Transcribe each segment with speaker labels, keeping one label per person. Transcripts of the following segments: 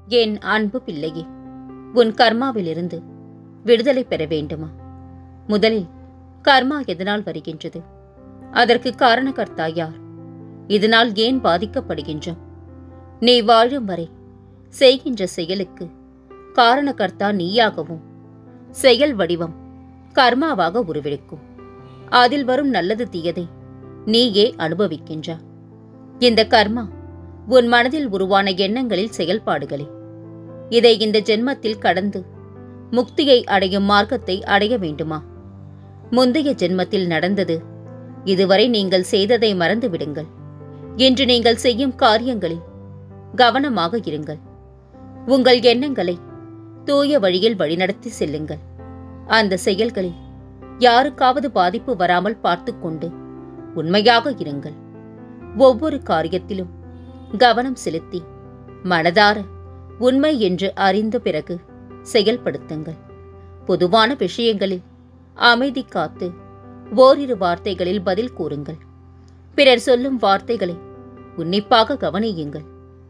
Speaker 1: என் அன்பு பிள்ளையே உன் கர்மாவிலிருந்து விடுதலை பெற வேண்டுமா முதலில் கர்மா எதனால் வருகின்றது அதற்கு காரணகர்த்தா யார் இதனால் ஏன் பாதிக்கப்படுகின்றோம் நீ வாழும் வரை செய்கின்ற செயலுக்கு காரணகர்த்தா நீயாகவும் செயல் வடிவம் கர்மாவாக உருவெடுக்கும் அதில் வரும் நல்லது தீயதை நீயே அனுபவிக்கின்றா இந்த கர்மா உன் மனதில் உருவான எண்ணங்களில் செயல்பாடுகளே இதை இந்த ஜென்மத்தில் கடந்து முக்தியை அடையும் மார்க்கத்தை அடைய வேண்டுமா முந்தைய ஜென்மத்தில் நடந்தது இதுவரை நீங்கள் செய்ததை மறந்து விடுங்கள் இன்று நீங்கள் செய்யும் காரியங்களில் கவனமாக இருங்கள் உங்கள் எண்ணங்களை தூய வழியில் வழிநடத்தி செல்லுங்கள் அந்த செயல்களில் யாருக்காவது பாதிப்பு வராமல் பார்த்துக்கொண்டு உண்மையாக இருங்கள் ஒவ்வொரு காரியத்திலும் கவனம் செலுத்தி மனதார உண்மை என்று அறிந்த பிறகு செயல்படுத்துங்கள் பொதுவான விஷயங்களில் அமைதி காத்து ஓரிரு வார்த்தைகளில் பதில் கூறுங்கள் பிறர் சொல்லும் வார்த்தைகளை உன்னிப்பாக கவனியுங்கள்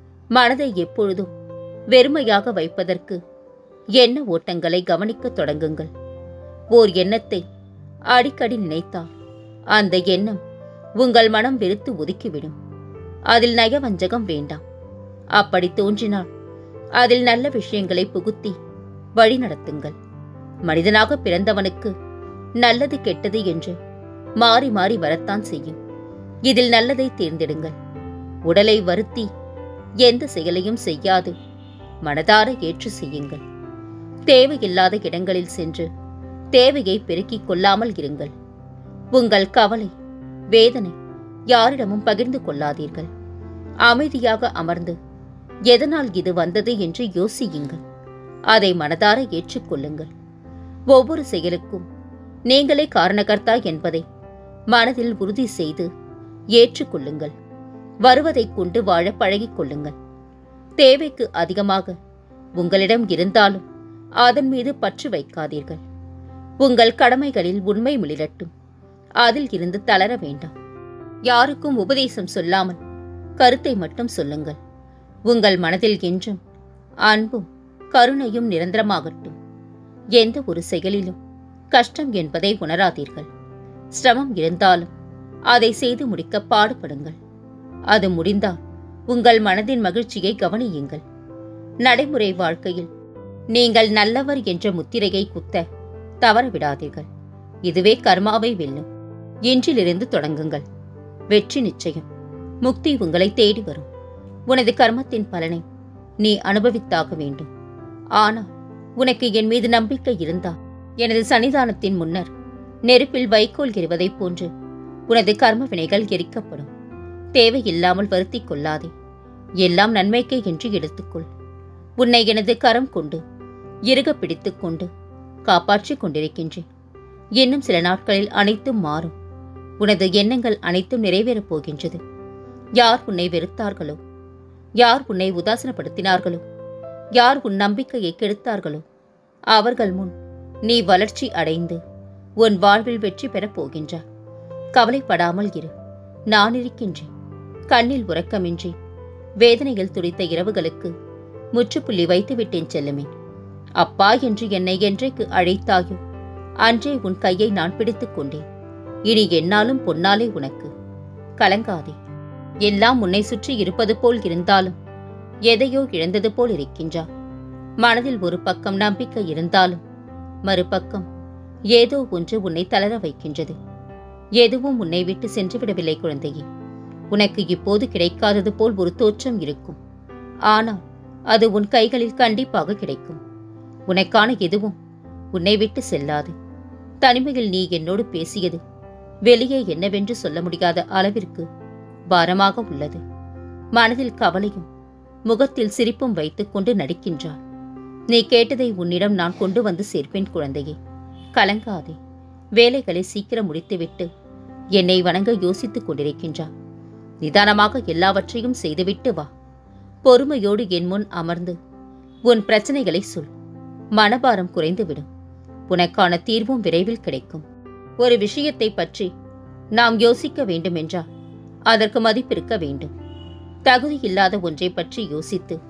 Speaker 1: மனதை எப்பொழுதும் வெறுமையாக வைப்பதற்கு எண்ண ஓட்டங்களை கவனிக்கத் தொடங்குங்கள் ஓர் எண்ணத்தை அடிக்கடி நினைத்தால் அந்த எண்ணம் உங்கள் மனம் வெறுத்து ஒதுக்கிவிடும் அதில் நயவஞ்சகம் வேண்டாம் அப்படி தோன்றினால் அதில் நல்ல விஷயங்களை புகுத்தி வழிநடத்துங்கள் மனிதனாக பிறந்தவனுக்கு நல்லது கெட்டது என்று மாறி மாறி வரத்தான் செய்யும் இதில் நல்லதை தேர்ந்தெடுங்கள் உடலை வருத்தி எந்த செயலையும் செய்யாது மனதார ஏற்று செய்யுங்கள் தேவையில்லாத இடங்களில் சென்று தேவையை பெருக்கிக் கொள்ளாமல் இருங்கள் உங்கள் கவலை வேதனை யாரிடமும் பகிர்ந்து கொள்ளாதீர்கள் அமைதியாக அமர்ந்து எதனால் இது வந்தது என்று யோசியுங்கள் அதை மனதார ஏற்றுக்கொள்ளுங்கள் ஒவ்வொரு செயலுக்கும் நீங்களே காரணகர்த்தா என்பதை மனதில் உறுதி செய்து ஏற்றுக்கொள்ளுங்கள் வருவதைக் கொண்டு வாழ பழகிக் கொள்ளுங்கள் தேவைக்கு அதிகமாக உங்களிடம் இருந்தாலும் அதன் மீது பற்று வைக்காதீர்கள் உங்கள் கடமைகளில் உண்மை மிளிரட்டும் அதில் இருந்து தளர வேண்டாம் யாருக்கும் உபதேசம் சொல்லாமல் கருத்தை மட்டும் சொல்லுங்கள் உங்கள் மனதில் என்றும் அன்பும் கருணையும் நிரந்தரமாகட்டும் எந்த ஒரு செயலிலும் கஷ்டம் என்பதை உணராதீர்கள் சிரமம் இருந்தாலும் அதை செய்து முடிக்க பாடுபடுங்கள் அது முடிந்தால் உங்கள் மனதின் மகிழ்ச்சியை கவனியுங்கள் நடைமுறை வாழ்க்கையில் நீங்கள் நல்லவர் என்ற முத்திரையை குத்த தவறவிடாதீர்கள் இதுவே கர்மாவை வெல்லும் இன்றிலிருந்து தொடங்குங்கள் வெற்றி நிச்சயம் முக்தி உங்களை தேடி வரும் உனது கர்மத்தின் பலனை நீ அனுபவித்தாக வேண்டும் ஆனால் உனக்கு என் மீது நம்பிக்கை இருந்தா எனது சன்னிதானத்தின் முன்னர் நெருப்பில் வைக்கோல் எறிவதைப் போன்று உனது கர்ம வினைகள் எரிக்கப்படும் தேவையில்லாமல் வருத்திக் கொள்ளாதே எல்லாம் நன்மைக்கே என்று எடுத்துக்கொள் உன்னை எனது கரம் கொண்டு இறுக பிடித்துக் கொண்டு காப்பாற்றிக் கொண்டிருக்கின்றேன் இன்னும் சில நாட்களில் அனைத்தும் மாறும் உனது எண்ணங்கள் அனைத்தும் நிறைவேறப் போகின்றது யார் உன்னை வெறுத்தார்களோ யார் உன்னை உதாசனப்படுத்தினார்களோ யார் உன் நம்பிக்கையை கெடுத்தார்களோ அவர்கள் முன் நீ வளர்ச்சி அடைந்து உன் வாழ்வில் வெற்றி பெறப் போகின்றாய் கவலைப்படாமல் இரு நான் இருக்கின்றேன் கண்ணில் உறக்கமின்றி வேதனையில் துடித்த இரவுகளுக்கு முற்றுப்புள்ளி வைத்து விட்டேன் செல்லுமே அப்பா என்று என்னை என்றைக்கு அழைத்தாயோ அன்றே உன் கையை நான் பிடித்துக் கொண்டேன் இனி என்னாலும் பொன்னாலே உனக்கு கலங்காதே எல்லாம் உன்னை சுற்றி இருப்பது போல் இருந்தாலும் எதையோ இழந்தது போல் இருக்கின்றா மனதில் ஒரு பக்கம் நம்பிக்கை இருந்தாலும் மறுபக்கம் ஏதோ ஒன்று உன்னை தளர வைக்கின்றது எதுவும் உன்னை விட்டு சென்று விடவில்லை குழந்தையே உனக்கு இப்போது கிடைக்காதது போல் ஒரு தோற்றம் இருக்கும் ஆனால் அது உன் கைகளில் கண்டிப்பாக கிடைக்கும் உனக்கான எதுவும் உன்னை விட்டு செல்லாது தனிமையில் நீ என்னோடு பேசியது வெளியே என்னவென்று சொல்ல முடியாத அளவிற்கு பாரமாக உள்ளது மனதில் கவலையும் முகத்தில் சிரிப்பும் வைத்துக் கொண்டு நடிக்கின்றாள் நீ கேட்டதை உன்னிடம் நான் கொண்டு வந்து சேர்ப்பேன் குழந்தையே கலங்காதே வேலைகளை சீக்கிரம் முடித்துவிட்டு என்னை வணங்க யோசித்துக் கொண்டிருக்கின்றார் நிதானமாக எல்லாவற்றையும் செய்துவிட்டு வா பொறுமையோடு என் முன் அமர்ந்து உன் பிரச்சனைகளை சொல் மனபாரம் குறைந்துவிடும் உனக்கான தீர்வும் விரைவில் கிடைக்கும் ஒரு விஷயத்தை பற்றி நாம் யோசிக்க வேண்டுமென்றால் அதற்கு மதிப்பிருக்க வேண்டும் தகுதி இல்லாத ஒன்றை பற்றி யோசித்து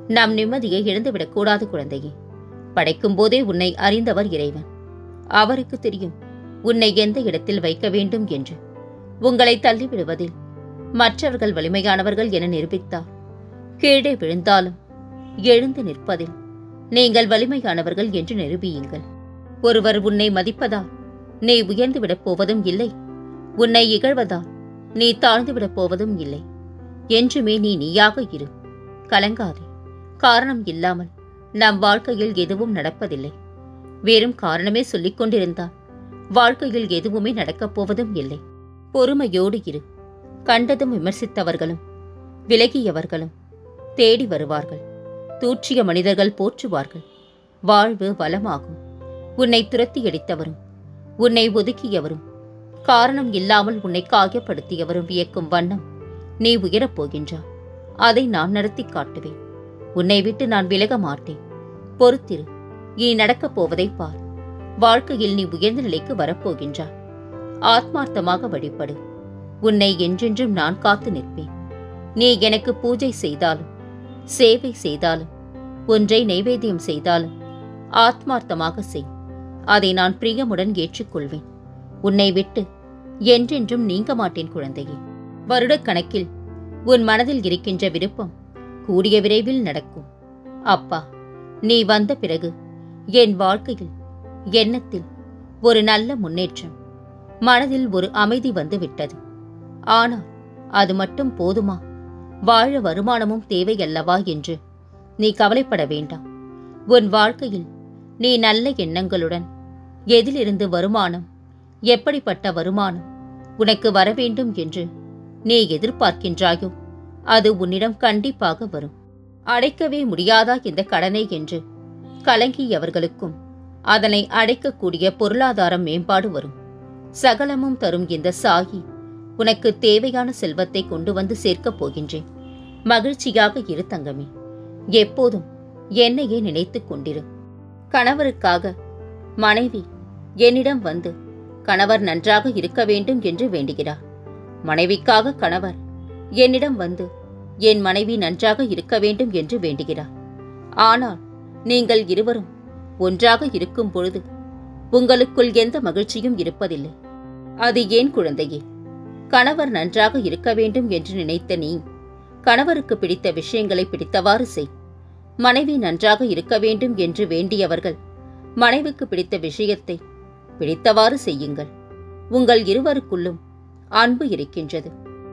Speaker 1: நம் நிம்மதியை இழந்துவிடக் கூடாது குழந்தையே படைக்கும் போதே உன்னை அறிந்தவர் இறைவன் அவருக்கு தெரியும் உன்னை எந்த இடத்தில் வைக்க வேண்டும் என்று உங்களை தள்ளிவிடுவதில் மற்றவர்கள் வலிமையானவர்கள் என நிரூபித்தார் கீழே விழுந்தாலும் எழுந்து நிற்பதில் நீங்கள் வலிமையானவர்கள் என்று நிரூபியுங்கள் ஒருவர் உன்னை மதிப்பதால் நீ உயர்ந்து விடப் போவதும் இல்லை உன்னை இகழ்வதால் நீ தாழ்ந்து விடப் போவதும் இல்லை என்றுமே நீ நீயாக இரு கலங்காதே காரணம் இல்லாமல் நம் வாழ்க்கையில் எதுவும் நடப்பதில்லை வெறும் காரணமே சொல்லிக் கொண்டிருந்தால் வாழ்க்கையில் எதுவுமே நடக்கப் போவதும் இல்லை பொறுமையோடு இரு கண்டதும் விமர்சித்தவர்களும் விலகியவர்களும் தேடி வருவார்கள் தூற்றிய மனிதர்கள் போற்றுவார்கள் வாழ்வு வளமாகும் உன்னை துரத்தி அடித்தவரும் உன்னை ஒதுக்கியவரும் காரணம் இல்லாமல் உன்னை காயப்படுத்தியவரும் வியக்கும் வண்ணம் நீ உயரப் போகின்றாய் அதை நான் நடத்தி காட்டுவேன் உன்னை விட்டு நான் விலக மாட்டேன் பொறுத்திரு இனி நடக்கப் போவதை பார் வாழ்க்கையில் நீ உயர்ந்த நிலைக்கு வரப்போகின்றாய் ஆத்மார்த்தமாக வழிபடு உன்னை என்றென்றும் நான் காத்து நிற்பேன் நீ எனக்கு பூஜை செய்தாலும் சேவை செய்தாலும் ஒன்றை நைவேத்தியம் செய்தாலும் ஆத்மார்த்தமாக செய் அதை நான் பிரியமுடன் ஏற்றுக்கொள்வேன் உன்னை விட்டு என்றென்றும் நீங்க மாட்டேன் குழந்தையே வருடக்கணக்கில் உன் மனதில் இருக்கின்ற விருப்பம் கூடிய விரைவில் நடக்கும் அப்பா நீ வந்த பிறகு என் வாழ்க்கையில் எண்ணத்தில் ஒரு நல்ல முன்னேற்றம் மனதில் ஒரு அமைதி வந்து விட்டது ஆனால் அது மட்டும் போதுமா வாழ வருமானமும் தேவையல்லவா என்று நீ கவலைப்பட வேண்டாம் உன் வாழ்க்கையில் நீ நல்ல எண்ணங்களுடன் எதிலிருந்து வருமானம் எப்படிப்பட்ட வருமானம் உனக்கு வர வேண்டும் என்று நீ எதிர்பார்க்கின்றாயோ அது உன்னிடம் கண்டிப்பாக வரும் அடைக்கவே முடியாதா இந்த கடனை என்று கலங்கியவர்களுக்கும் அதனை அடைக்கக்கூடிய பொருளாதார மேம்பாடு வரும் சகலமும் தரும் இந்த சாகி உனக்கு தேவையான செல்வத்தை கொண்டு வந்து சேர்க்கப் போகின்றேன் மகிழ்ச்சியாக இரு தங்கமே எப்போதும் என்னையே நினைத்துக் கொண்டிரு கணவருக்காக மனைவி என்னிடம் வந்து கணவர் நன்றாக இருக்க வேண்டும் என்று வேண்டுகிறார் மனைவிக்காக கணவர் என்னிடம் வந்து என் மனைவி நன்றாக இருக்க வேண்டும் என்று வேண்டுகிறார் ஆனால் நீங்கள் இருவரும் ஒன்றாக இருக்கும் பொழுது உங்களுக்குள் எந்த மகிழ்ச்சியும் இருப்பதில்லை அது ஏன் குழந்தையே கணவர் நன்றாக இருக்க வேண்டும் என்று நினைத்த நீ கணவருக்கு பிடித்த விஷயங்களை பிடித்தவாறு செய் மனைவி நன்றாக இருக்க வேண்டும் என்று வேண்டியவர்கள் மனைவிக்கு பிடித்த விஷயத்தை பிடித்தவாறு செய்யுங்கள் உங்கள் இருவருக்குள்ளும் அன்பு இருக்கின்றது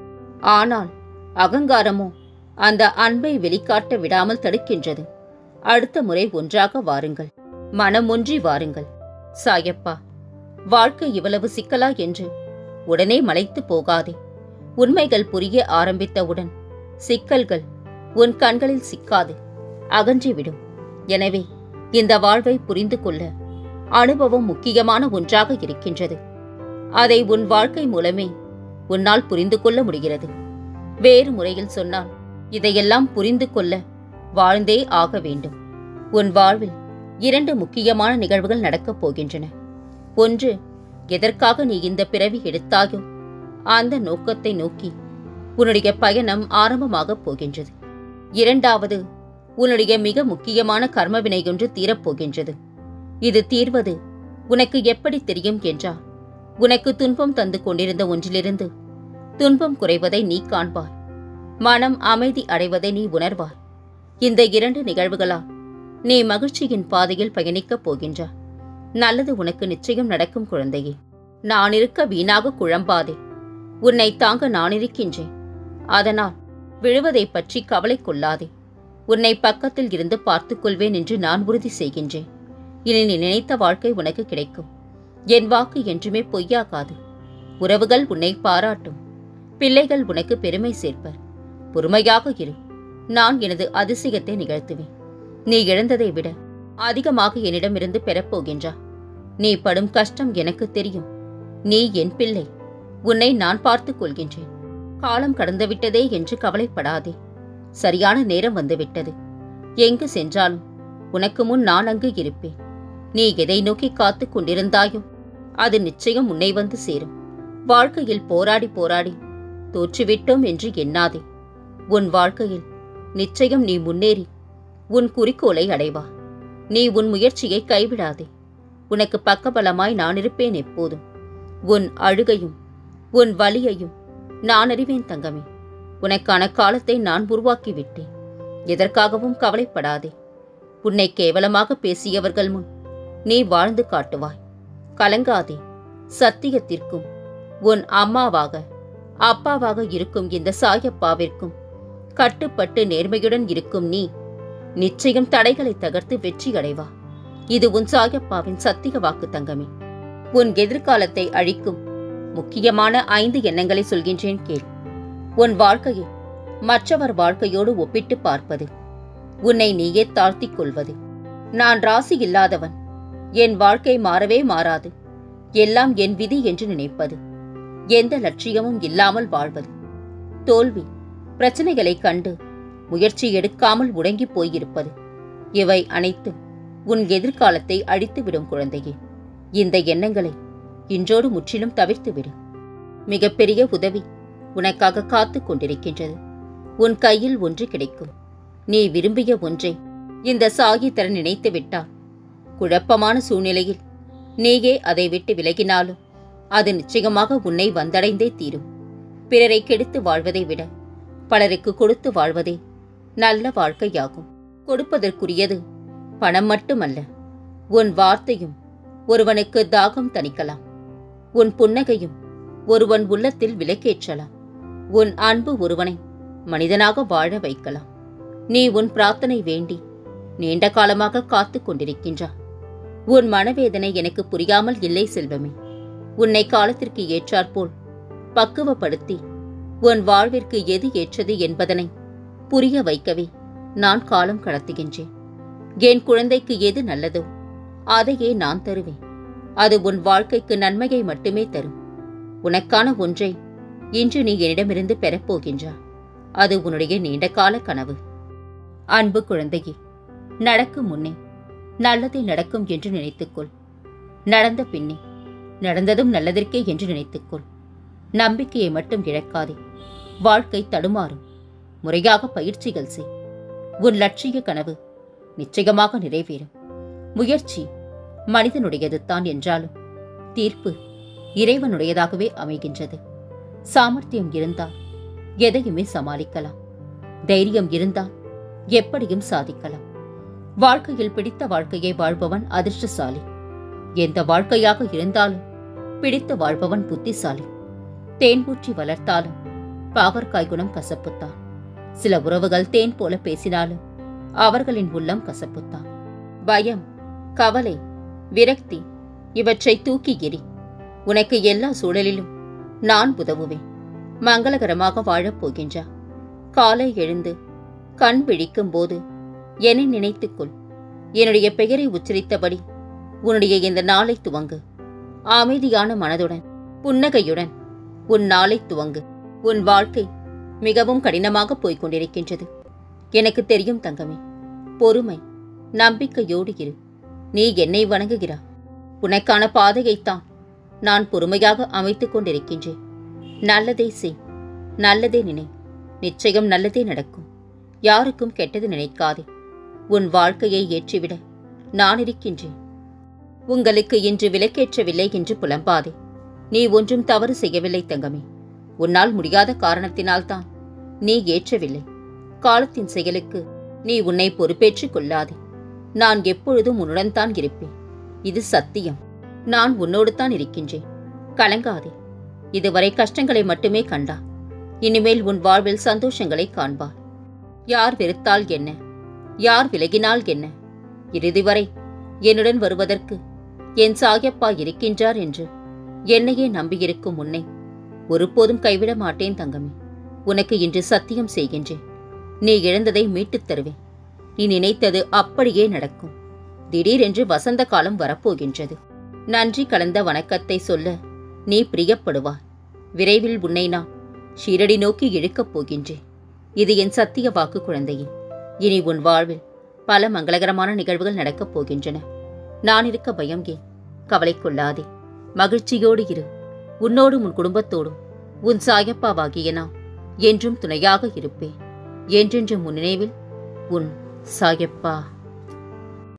Speaker 1: ஆனால் அகங்காரமோ அந்த அன்பை வெளிக்காட்ட விடாமல் தடுக்கின்றது அடுத்த முறை ஒன்றாக வாருங்கள் மனம் ஒன்றி வாருங்கள் சாயப்பா வாழ்க்கை இவ்வளவு சிக்கலா என்று உடனே மலைத்து போகாதே உண்மைகள் புரிய ஆரம்பித்தவுடன் சிக்கல்கள் உன் கண்களில் சிக்காது அகன்றிவிடும் எனவே இந்த வாழ்வை புரிந்து கொள்ள அனுபவம் முக்கியமான ஒன்றாக இருக்கின்றது அதை உன் வாழ்க்கை மூலமே உன்னால் புரிந்து கொள்ள முடிகிறது வேறு முறையில் சொன்னால் இதையெல்லாம் புரிந்து கொள்ள வாழ்ந்தே ஆக வேண்டும் உன் வாழ்வில் இரண்டு முக்கியமான நிகழ்வுகள் நடக்கப் போகின்றன ஒன்று எதற்காக நீ இந்த பிறவி எடுத்தாயோ அந்த நோக்கத்தை நோக்கி உன்னுடைய பயணம் ஆரம்பமாகப் போகின்றது இரண்டாவது உன்னுடைய மிக முக்கியமான கர்மவினை ஒன்று தீரப்போகின்றது இது தீர்வது உனக்கு எப்படி தெரியும் என்றால் உனக்கு துன்பம் தந்து கொண்டிருந்த ஒன்றிலிருந்து துன்பம் குறைவதை நீ காண்பாய் மனம் அமைதி அடைவதை நீ உணர்வாய் இந்த இரண்டு நிகழ்வுகளால் நீ மகிழ்ச்சியின் பாதையில் பயணிக்கப் போகின்றாய் நல்லது உனக்கு நிச்சயம் நடக்கும் குழந்தையே நான் இருக்க வீணாக குழம்பாதே உன்னை தாங்க நான் இருக்கின்றேன் அதனால் விழுவதைப் பற்றி கவலை கொள்ளாதே உன்னை பக்கத்தில் இருந்து பார்த்துக் கொள்வேன் என்று நான் உறுதி செய்கின்றேன் இனி நீ நினைத்த வாழ்க்கை உனக்கு கிடைக்கும் என் வாக்கு என்றுமே பொய்யாகாது உறவுகள் உன்னை பாராட்டும் பிள்ளைகள் உனக்கு பெருமை சேர்ப்பர் பொறுமையாக இரு நான் எனது அதிசயத்தை நிகழ்த்துவேன் நீ இழந்ததை விட அதிகமாக என்னிடமிருந்து பெறப்போகின்றா நீ படும் கஷ்டம் எனக்கு தெரியும் நீ என் பிள்ளை உன்னை நான் பார்த்துக் கொள்கின்றேன் காலம் கடந்துவிட்டதே என்று கவலைப்படாதே சரியான நேரம் வந்துவிட்டது எங்கு சென்றாலும் உனக்கு முன் நான் அங்கு இருப்பேன் நீ எதை நோக்கி காத்துக் கொண்டிருந்தாயோ அது நிச்சயம் உன்னை வந்து சேரும் வாழ்க்கையில் போராடி போராடி தோற்றுவிட்டோம் என்று எண்ணாதே உன் வாழ்க்கையில் நிச்சயம் நீ முன்னேறி உன் குறிக்கோளை அடைவா நீ உன் முயற்சியை கைவிடாதே உனக்கு பக்கபலமாய் நான் இருப்பேன் எப்போதும் உன் அழுகையும் உன் வலியையும் நான் அறிவேன் தங்கமே உனக்கான காலத்தை நான் உருவாக்கி விட்டேன் எதற்காகவும் கவலைப்படாதே உன்னை கேவலமாக பேசியவர்கள் முன் நீ வாழ்ந்து காட்டுவாய் கலங்காதே சத்தியத்திற்கும் உன் அம்மாவாக அப்பாவாக இருக்கும் இந்த சாயப்பாவிற்கும் கட்டுப்பட்டு நேர்மையுடன் இருக்கும் நீ நிச்சயம் தடைகளை தகர்த்து வெற்றி அடைவா இது உன் சாயப்பாவின் சத்திய வாக்கு தங்கமே உன் எதிர்காலத்தை அழிக்கும் முக்கியமான ஐந்து எண்ணங்களை சொல்கின்றேன் கேள் உன் வாழ்க்கையை மற்றவர் வாழ்க்கையோடு ஒப்பிட்டு பார்ப்பது உன்னை நீயே தாழ்த்திக் கொள்வது நான் ராசி இல்லாதவன் என் வாழ்க்கை மாறவே மாறாது எல்லாம் என் விதி என்று நினைப்பது எந்த லட்சியமும் இல்லாமல் வாழ்வது தோல்வி பிரச்சனைகளைக் கண்டு முயற்சி எடுக்காமல் உடங்கி போயிருப்பது இவை அனைத்தும் உன் எதிர்காலத்தை அழித்துவிடும் குழந்தையே இந்த எண்ணங்களை இன்றோடு முற்றிலும் தவிர்த்துவிடு மிகப்பெரிய உதவி உனக்காக காத்துக் கொண்டிருக்கின்றது உன் கையில் ஒன்று கிடைக்கும் நீ விரும்பிய ஒன்றை இந்த சாகி தர நினைத்து விட்டால் குழப்பமான சூழ்நிலையில் நீயே அதை விட்டு விலகினாலும் அது நிச்சயமாக உன்னை வந்தடைந்தே தீரும் பிறரை கெடுத்து வாழ்வதை விட பலருக்கு கொடுத்து வாழ்வதே நல்ல வாழ்க்கையாகும் கொடுப்பதற்குரியது பணம் மட்டுமல்ல உன் வார்த்தையும் ஒருவனுக்கு தாகம் தணிக்கலாம் உன் புன்னகையும் ஒருவன் உள்ளத்தில் விலக்கேற்றலாம் உன் அன்பு ஒருவனை மனிதனாக வாழ வைக்கலாம் நீ உன் பிரார்த்தனை வேண்டி நீண்ட காலமாக காத்துக் கொண்டிருக்கின்றா உன் மனவேதனை எனக்கு புரியாமல் இல்லை செல்வமே உன்னை காலத்திற்கு ஏற்றாற்போல் பக்குவப்படுத்தி உன் வாழ்விற்கு எது ஏற்றது என்பதனை புரிய வைக்கவே நான் காலம் கடத்துகின்றேன் என் குழந்தைக்கு எது நல்லதோ அதையே நான் தருவேன் அது உன் வாழ்க்கைக்கு நன்மையை மட்டுமே தரும் உனக்கான ஒன்றை இன்று நீ என்னிடமிருந்து பெறப்போகின்றா அது உன்னுடைய நீண்டகால கனவு அன்பு குழந்தையே நடக்கும் முன்னே நல்லதே நடக்கும் என்று நினைத்துக்கொள் நடந்த பின்னே நடந்ததும் நல்லதற்கே என்று நினைத்துக்கொள் நம்பிக்கையை மட்டும் இழக்காதே வாழ்க்கை தடுமாறும் முறையாக பயிற்சிகள் செய் உன் லட்சிய கனவு நிச்சயமாக நிறைவேறும் முயற்சி மனிதனுடையது தான் என்றாலும் தீர்ப்பு இறைவனுடையதாகவே அமைகின்றது சாமர்த்தியம் இருந்தால் எதையுமே சமாளிக்கலாம் தைரியம் இருந்தால் எப்படியும் சாதிக்கலாம் வாழ்க்கையில் பிடித்த வாழ்க்கையை வாழ்பவன் அதிர்ஷ்டசாலி எந்த வாழ்க்கையாக இருந்தாலும் பிடித்து வாழ்பவன் புத்திசாலி தேன் ஊற்றி வளர்த்தாலும் பாகற்காய் குணம் கசப்புத்தான் சில உறவுகள் தேன் போல பேசினாலும் அவர்களின் உள்ளம் கசப்புத்தான் பயம் கவலை விரக்தி இவற்றை தூக்கி எறி உனக்கு எல்லா சூழலிலும் நான் உதவுவேன் மங்களகரமாக வாழப் போகின்றா காலை எழுந்து கண் விழிக்கும் போது என்னை நினைத்துக்கொள் என்னுடைய பெயரை உச்சரித்தபடி உன்னுடைய இந்த நாளை துவங்கு அமைதியான மனதுடன் புன்னகையுடன் உன் நாளை துவங்கு உன் வாழ்க்கை மிகவும் கடினமாக போய்க் கொண்டிருக்கின்றது எனக்கு தெரியும் தங்கமே பொறுமை நம்பிக்கையோடு இரு நீ என்னை வணங்குகிறா உனக்கான பாதையைத்தான் நான் பொறுமையாக அமைத்துக் கொண்டிருக்கின்றேன் நல்லதை செய் நல்லதே நினை நிச்சயம் நல்லதே நடக்கும் யாருக்கும் கெட்டது நினைக்காதே உன் வாழ்க்கையை ஏற்றிவிட நான் இருக்கின்றேன் உங்களுக்கு இன்று விலக்கேற்றவில்லை என்று புலம்பாதே நீ ஒன்றும் தவறு செய்யவில்லை தங்கமே உன்னால் முடியாத காரணத்தினால்தான் நீ ஏற்றவில்லை காலத்தின் செயலுக்கு நீ உன்னை பொறுப்பேற்றுக் கொள்ளாதே நான் எப்பொழுதும் உன்னுடன் தான் இருப்பேன் இது சத்தியம் நான் உன்னோடு தான் இருக்கின்றேன் கலங்காதே இதுவரை கஷ்டங்களை மட்டுமே கண்டா இனிமேல் உன் வாழ்வில் சந்தோஷங்களை காண்பார் யார் வெறுத்தால் என்ன யார் விலகினால் என்ன இறுதி வரை என்னுடன் வருவதற்கு என் சாயப்பா இருக்கின்றார் என்று என்னையே நம்பியிருக்கும் உன்னை ஒருபோதும் கைவிட மாட்டேன் தங்கமே உனக்கு இன்று சத்தியம் செய்கின்றேன் நீ இழந்ததை மீட்டுத் தருவேன் நீ நினைத்தது அப்படியே நடக்கும் திடீரென்று வசந்த காலம் வரப்போகின்றது நன்றி கலந்த வணக்கத்தை சொல்ல நீ பிரியப்படுவாய் விரைவில் உன்னை நான் ஷீரடி நோக்கி இழுக்கப் போகின்றேன் இது என் சத்திய வாக்கு குழந்தையே இனி உன் வாழ்வில் பல மங்களகரமான நிகழ்வுகள் நடக்கப் போகின்றன நான் இருக்க பயம் ஏன் கவலை கொள்ளாதே மகிழ்ச்சியோடு இரு உன்னோடும் உன் குடும்பத்தோடும் உன் சாயப்பாவாகிய நான் என்றும் துணையாக இருப்பேன் என்றென்றும் உன் நினைவில் உன் சாயப்பா